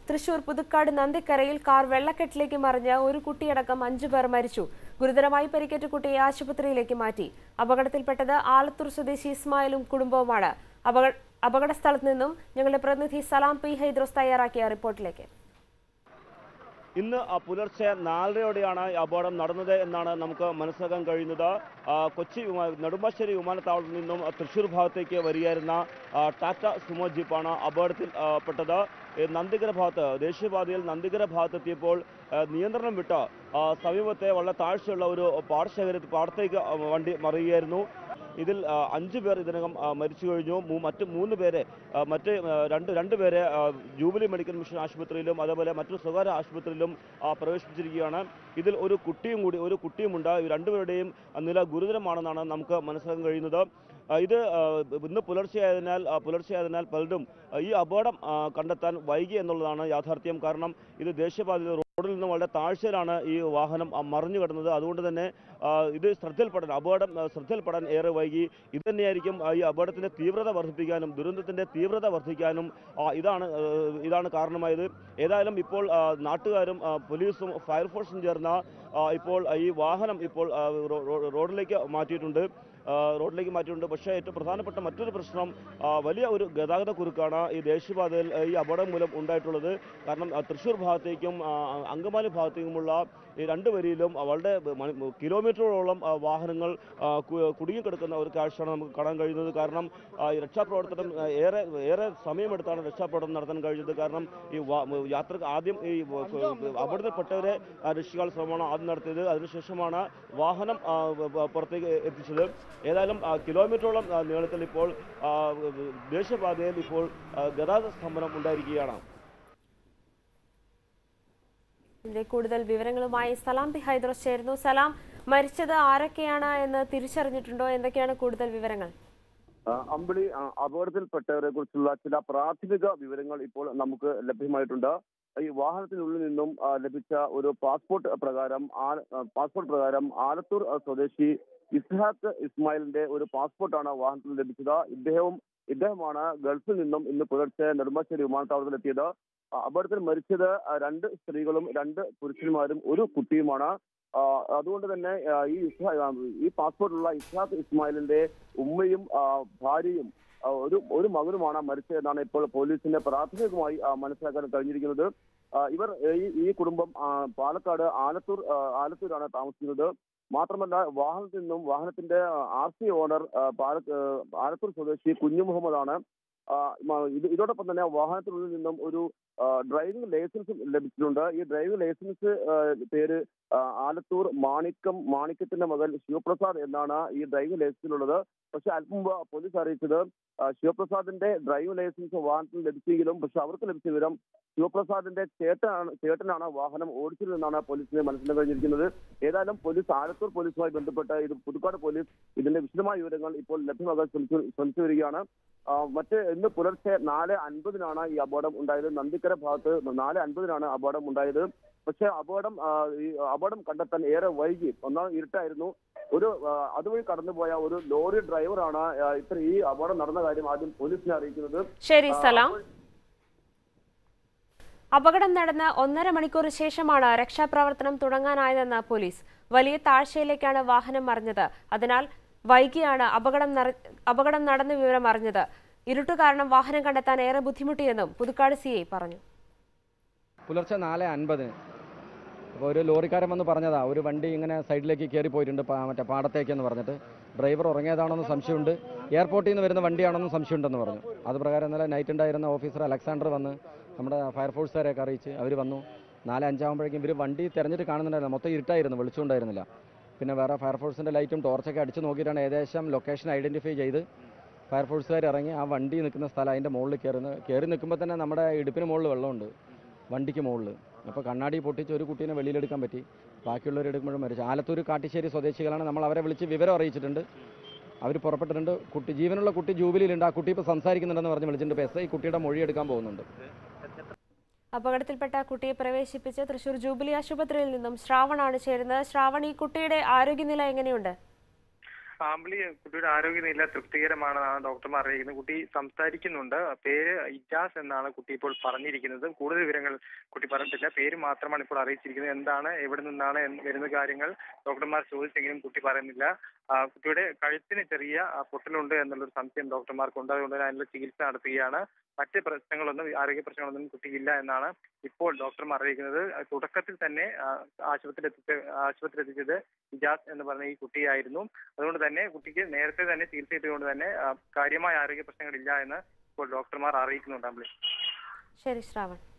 തൃശൂർ പുതുക്കാട് നന്ദിക്കരയിൽ കാർ വെള്ളക്കെട്ടിലേക്ക് മറിഞ്ഞ് ഒരു കുട്ടിയടക്കം അഞ്ചു പേർ മരിച്ചു ഗുരുതരമായി പരിക്കേറ്റ കുട്ടിയെ ആശുപത്രിയിലേക്ക് മാറ്റി അപകടത്തിൽപ്പെട്ടത് ആലത്തൂർ സ്വദേശി ഇസ്മായിലും കുടുംബവുമാണ് അപകട അപകട സ്ഥലത്ത് നിന്നും ഞങ്ങളുടെ പ്രതിനിധി സലാം പി ഹൈദ്രോസ് തയ്യാറാക്കിയ റിപ്പോർട്ടിലേക്ക് ഇന്ന് ആ പുലർച്ചെ നാലരയോടെയാണ് ഈ അപകടം നടന്നത് എന്നാണ് നമുക്ക് മനസ്സിലാക്കാൻ കഴിയുന്നത് ആ, കൊച്ചി വിമാ നെടുമ്പാശ്ശേരി വിമാനത്താവളത്തിൽ നിന്നും ആ, തൃശ്ശൂർ ഭാഗത്തേക്ക് വരികയായിരുന്ന ആ, ടാറ്റ സുമോ ജീപ്പാണ് അപകടത്തിൽ ആ, പെട്ടത് ഈ നന്ദിഗര ഭാഗത്ത് ദേശീയപാതയിൽ നന്ദിഗര ഭാഗത്തെത്തിയപ്പോൾ ആ, നിയന്ത്രണം വിട്ട് ആ, സമീപത്തെ വളരെ താഴ്ചയുള്ള ഒരു പാടശേഖരത്തിൽ പാടത്തേക്ക് ആ, വണ്ടി മറിയുകയായിരുന്നു ഇതിൽ ആ, അഞ്ച് പേർ ഇതിനകം ആ, മരിച്ചു കഴിഞ്ഞു മൂ- മറ്റ് മൂന്ന് പേരെ ആ, മറ്റ് ആ, രണ്ട് രണ്ട് പേരെ ആ, ജൂബിലി മെഡിക്കൽ മിഷൻ ആശുപത്രിയിലും അതേപോലെ മറ്റു സ്വകാര്യ ആശുപത്രിയിലും ആ, പ്രവേശിപ്പിച്ചിരിക്കുകയാണ് ഇതിൽ ഒരു കുട്ടിയും കൂടി ഒരു കുട്ടിയുമുണ്ട് ഈ രണ്ടുപേരുടെയും നില ഗുരുതരമാണെന്നാണ് നമുക്ക് മനസ്സിലാക്കാൻ കഴിയുന്നത് ആ, ഇത് ആ, ഇന്ന് പുലർച്ചെയായതിനാൽ ആ, പുലർച്ചെയായതിനാൽ പലരും ആ, ഈ അപകടം ആ, കണ്ടെത്താൻ വൈകി എന്നുള്ളതാണ് യാഥാർത്ഥ്യം കാരണം ഇത് ദേശീയപാതയിൽ റോഡിൽ നിന്ന് വളരെ താഴ്ചയിലാണ് ഈ വാഹനം ആ, മറിഞ്ഞു കിടന്നത് അതുകൊണ്ട് തന്നെ ആ, ഇത് ശ്രദ്ധയിൽപ്പെടാൻ അപകടം ആ, ശ്രദ്ധയിൽപ്പെടാൻ ഏറെ വൈകി ഇത് തന്നെയായിരിക്കും ആ, ഈ അപകടത്തിന്റെ തീവ്രത വർദ്ധിപ്പിക്കാനും ദുരന്തത്തിന്റെ തീവ്രത വർദ്ധിക്കാനും ആ, ഇതാണ് ആ, ഇതാണ് കാരണമായത് ഏതായാലും ഇപ്പോൾ ആ, നാട്ടുകാരും ആ, പോലീസും ഫയർഫോഴ്സും ചേർന്ന ആ, ഇപ്പോൾ ഈ വാഹനം ഇപ്പോൾ ആ, റോ- റോ- റോഡിലേക്ക് മാറ്റിയിട്ടുണ്ട് ആ, റോഡിലേക്ക് മാറ്റിയിട്ടുണ്ട് പക്ഷേ ഏറ്റവും പ്രധാനപ്പെട്ട മറ്റൊരു പ്രശ്നം ആ, വലിയ ഒരു ഗതാഗത കുരുക്കാണ് ഈ ദേശീയപാതയിൽ ആ, ഈ അപകടം മൂലം ഉണ്ടായിട്ടുള്ളത് കാരണം ആ, തൃശ്ശൂർ ഭാഗത്തേക്കും ആ, അങ്കമാലി ഭാഗത്തേക്കുമുള്ള ഈ രണ്ട് വരിയിലും വളരെ മണി- കിലോമീറ്ററോളം ആ, വാഹനങ്ങൾ ആ, കു- കുടുങ്ങിക്കിടക്കുന്ന ഒരു കാഴ്ചയാണ് നമുക്ക് കാണാൻ കഴിയുന്നത് കാരണം ആ, ഈ രക്ഷാപ്രവർത്തനം ആ, ഏറെ ഏറെ സമയമെടുത്താണ് രക്ഷാപ്രവർത്തനം നടത്താൻ കഴിഞ്ഞത് കാരണം ഈ വാ- യാത്രക്ക് ആദ്യം ഈ വ- ക- അപകടത്തിൽപ്പെട്ടവരെ ആ, രക്ഷിക്കാനുള്ള ശ്രമമാണ് ആദ്യം നടത്തിയത് അതിനുശേഷമാണ് വാഹനം ആ, വ- വ- പുറത്തേക്ക് എത്തിച്ചത് ഏതായാലും ആ, കിലോമീറ്ററോളം ആ, നീളത്തിൽ ഇപ്പോൾ ആ, ദേശീയപാതയിൽ ഇപ്പോൾ ആ, ഗതാഗത സ്തംഭനം ഉണ്ടായിരിക്കുകയാണ് ഇതിന്റെ കൂടുതൽ വിവരങ്ങളുമായി സലാം പി ഹൈദ്രോസ് ചേരുന്നു സലാം മരിച്ചത് ആരൊക്കെയാണ് എന്ന് തിരിച്ചറിഞ്ഞിട്ടുണ്ടോ എന്തൊക്കെയാണ് കൂടുതൽ വിവരങ്ങൾ ആ, അമ്പിളി ആ, അപകടത്തിൽപ്പെട്ടവരെ കുറിച്ചുള്ള ചില പ്രാഥമിക വിവരങ്ങൾ ഇപ്പോൾ നമുക്ക് ലഭ്യമായിട്ടുണ്ട് ഈ വാഹനത്തിനുള്ളിൽ നിന്നും ആ, ലഭിച്ച ഒരു പാസ്പോർട്ട് പ്രകാരം ആ- ആ, പാസ്പോർട്ട് പ്രകാരം ആലത്തൂർ ആ, സ്വദേശി ഇസ്ഹാഖ് ഇസ്മായിലിന്റെ ഒരു പാസ്പോർട്ടാണ് വാഹനത്തിൽ ലഭിച്ചത് ഇദ്ദേഹവും ഇദ്ദേഹമാണ് ഗൾഫിൽ നിന്നും ഇന്ന് പുലർച്ചെ നെടുമ്പാശ്ശേരി വിമാനത്താവളത്തിൽ എത്തിയത് ആ, അപകടത്തിൽ മരിച്ചത് ആ, രണ്ട് സ്ത്രീകളും രണ്ട് പുരുഷന്മാരും ഒരു കുട്ടിയുമാണ് ആ, അതുകൊണ്ട് തന്നെ ആ, ഈ ഇസ്ഹാ- ആ, ഈ പാസ്പോർട്ടിലുള്ള ഇസ്ഹാഖ് ഇസ്മായിലിന്റെ ഉമ്മയും ആ, ഭാര്യയും ആ, ഒരു ഒരു മകനുമാണ് മരിച്ചതെന്നാണ് ഇപ്പോൾ പോലീസിന്റെ പ്രാഥമികമായി ആ, മനസ്സിലാക്കാൻ കഴിഞ്ഞിരിക്കുന്നത് ആ, ഇവർ ഈ ഈ കുടുംബം ആ, പാലക്കാട് ആലത്തൂർ ആ, ആലത്തൂരാണ് താമസിക്കുന്നത് മാത്രമല്ല വാഹനത്തിൽ നിന്നും വാഹനത്തിന്റെ ആർ സി ഓണർ ആ, പാല- ആ, ആലത്തൂർ സ്വദേശി കുഞ്ഞു മുഹമ്മദാണ് ആ, മ- ഇത് ഇതോടൊപ്പം തന്നെ വാഹനത്തിനുള്ളിൽ നിന്നും ഒരു ആ, ഡ്രൈവിംഗ് ലൈസൻസ് ലഭിച്ചിട്ടുണ്ട് ഈ ഡ്രൈവിംഗ് ലൈസൻസ് ആ, പേര് ആ, ആലത്തൂർ മാണിക്കം മാണിക്യത്തിന്റെ മകൻ ശിവപ്രസാദ് എന്നാണ് ഈ ഡ്രൈവിംഗ് ലൈസൻസിലുള്ളത് പക്ഷെ അല്പം മുമ്പ് പോലീസ് അറിയിച്ചത് ആ, ശിവപ്രസാദിന്റെ ഡ്രൈവിംഗ് ലൈസൻസ് വാഹനത്തിൽ ലഭിച്ചെങ്കിലും പക്ഷെ അവർക്ക് ലഭിച്ച വിവരം ശിവപ്രസാദിന്റെ ചേട്ടനാണ് ചേട്ടനാണ് വാഹനം ഓടിച്ചതെന്നാണ് പോലീസിന് മനസ്സിലാക്കാൻ കഴിഞ്ഞിരിക്കുന്നത് ഏതായാലും പോലീസ് ആലത്തൂർ പോലീസുമായി ബന്ധപ്പെട്ട് ഇത് പുതുക്കാട് പോലീസ് ഇതിന്റെ വിശദമായ വിവരങ്ങൾ ഇപ്പോൾ ലഭ്യമാക്കാൻ ശ്രമിച്ചു ശ്രമിച്ചു വരികയാണ് ആ, മറ്റ് ഇന്ന് പുലർച്ചെ നാല് അൻപതിനാണ് ഈ അപകടം ഉണ്ടായത് നന്ദിക്കര ഭാഗത്ത് നാല് അൻപതിനാണ് അപകടം ഉണ്ടായത് പക്ഷേ അപകടം ആ, ഈ അപകടം കണ്ടെത്താൻ ഏറെ വൈകി ഒന്നാം ഇരുട്ടായിരുന്നു ഒരു ആ, അതുവഴി കടന്നുപോയ ഒരു ലോറി ഡ്രൈവറാണ് ആ, ഇത്ര ഈ അപകടം നടന്ന കാര്യം ആദ്യം പോലീസിനെ അറിയിക്കുന്നത് ശരി ആ, സലാം അപ്പോൾ- അപകടം നടന്ന് ഒന്നര മണിക്കൂർ ശേഷമാണ് രക്ഷാപ്രവർത്തനം തുടങ്ങാനായതെന്ന് പോലീസ് വലിയ താഴ്ചയിലേക്കാണ് വാഹനം മറിഞ്ഞത് അതിനാൽ വൈകിയാണ് അപകടം നട- അപകടം നടന്ന വിവരം അറിഞ്ഞത് ഇരുട്ട് കാരണം വാഹനം കണ്ടെത്താൻ ഏറെ ബുദ്ധിമുട്ടിയെന്നും പുതുക്കാട് സി ഐ പറഞ്ഞു പുലർച്ചെ നാല് അൻപതിന് അപ്പോൾ ഒരു ലോറിക്കാരൻ വന്ന് പറഞ്ഞതാ ഒരു വണ്ടി ഇങ്ങനെ സൈഡിലേക്ക് കയറി പോയിട്ടുണ്ട് പാ- മറ്റേ പാടത്തേക്കെന്ന് പറഞ്ഞിട്ട് ഡ്രൈവർ ഉറങ്ങിയതാണെന്ന് സംശയമുണ്ട് എയർപോർട്ടിൽ നിന്ന് വരുന്ന വണ്ടിയാണെന്ന് സംശയമുണ്ടെന്ന് പറഞ്ഞു അത് പ്രകാരം ഇന്നലെ നൈറ്റ് ഉണ്ടായിരുന്ന ഓഫീസർ അലക്സാണ്ടർ വന്ന് നമ്മുടെ ഫയർഫോഴ്സുകാരെയൊക്കെ അറിയിച്ച് അവർ വന്നു നാല് അഞ്ചാകുമ്പോഴേക്കും ഇവർ വണ്ടി തിരഞ്ഞിട്ട് കാണുന്നുണ്ടായിരുന്നു മൊത്തം ഇരുട്ടായിരുന്നു വെളിച്ചമുണ്ടായിരുന്നില്ല പിന്നെ വേറെ ഫയർഫോഴ്സിൻ്റെ ലൈറ്റും ടോർച്ചൊക്കെ അടിച്ച് നോക്കിയിട്ടാണ് ഏകദേശം ലൊക്കേഷൻ ഐഡൻറ്റിഫൈ ചെയ്ത് ഫയർഫോഴ്സുകാർ ഇറങ്ങി ആ വണ്ടി നിൽക്കുന്ന സ്ഥലം അതിൻ്റെ മുകളിൽ കയറുന്ന കയറി നിൽക്കുമ്പോൾ തന്നെ നമ്മുടെ ഇടുപ്പിന് മുകളിൽ വെള്ളമുണ്ട് വണ്ടിക്ക് മുകളിൽ അപ്പോൾ കണ്ണാടി പൊട്ടിച്ച് ഒരു കുട്ടീനെ വെളിയിലെടുക്കാൻ പറ്റി ബാക്കിയുള്ളവർ എടുക്കുമ്പോഴും മരിച്ചു ആലത്തൂർ കാട്ടിശ്ശേരി സ്വദേശികളാണ് നമ്മൾ അവരെ വിളിച്ച് വിവരം അറിയിച്ചിട്ടുണ്ട് അവർ പുറപ്പെട്ടിട്ടുണ്ട് കുട്ടി ജീവനുള്ള കുട്ടി ജൂബിലിയിലുണ്ട് ആ കുട്ടി ഇപ്പോൾ സംസാരിക്കുന്നുണ്ടെന്ന് പറഞ്ഞ് വിളിച്ചിട്ടുണ്ട് ഇപ്പോൾ എസ് ഐ കുട്ടിയുടെ മൊഴി എടുക്കാൻ പോകുന്നുണ്ട് അപകടത്തിൽപ്പെട്ട കുട്ടിയെ പ്രവേശിപ്പിച്ച് തൃശൂർ ജൂബിലി ആശുപത്രിയിൽ നിന്നും ശ്രാവണാണ് ചേരുന്നത് ശ്രാവൺ ഈ കുട്ടിയുടെ ആരോഗ്യനില എങ്ങനെയുണ്ട് ഫാമിലി കുട്ടിയുടെ ആരോഗ്യനില തൃപ്തികരമാണെന്നാണ് ഡോക്ടർമാർ അറിയിക്കുന്നത് കുട്ടി സംസാരിക്കുന്നുണ്ട് പേര് ഇജാസ് എന്നാണ് കുട്ടി ഇപ്പോൾ പറഞ്ഞിരിക്കുന്നത് കൂടുതൽ വിവരങ്ങൾ കുട്ടി പറഞ്ഞിട്ടില്ല പേര് മാത്രമാണ് ഇപ്പോൾ അറിയിച്ചിരിക്കുന്നത് എന്താണ് എവിടെ നിന്നാണ് എന്ന് വരുന്ന കാര്യങ്ങൾ ഡോക്ടർമാർ ചോദിച്ചെങ്കിലും കുട്ടി പറയുന്നില്ല ആ, കുട്ടിയുടെ കഴുത്തിന് ചെറിയ ആ, പൊട്ടലുണ്ട് എന്നുള്ളൊരു സംശയം ഡോക്ടർമാർക്കുണ്ട് അതുകൊണ്ട് തന്നെ അതിനുള്ള ചികിത്സ നടത്തുകയാണ് മറ്റ് പ്രശ്നങ്ങളൊന്നും ആരോഗ്യ പ്രശ്നങ്ങളൊന്നും കുട്ടിക്കില്ല എന്നാണ് ഇപ്പോൾ ഡോക്ടർമാർ അറിയിക്കുന്നത് ആ, തുടക്കത്തിൽ തന്നെ ആ, ആശുപത്രിയിൽ എത്തിച്ച ആശുപത്രിയിൽ എത്തിച്ചത് ഇജാസ് എന്ന് പറഞ്ഞ ഈ കുട്ടിയായിരുന്നു അതുകൊണ്ട് തന്നെ കുട്ടിക്ക് നേരത്തെ തന്നെ ചികിത്സ ചെയ്തുകൊണ്ട് തന്നെ ആ, കാര്യമായ ആരോഗ്യ പ്രശ്നങ്ങളില്ല എന്ന് ഇപ്പോൾ ഡോക്ടർമാർ അറിയിക്കുന്നുണ്ട് അമ്പിളി ശരി ശ്രാവൺ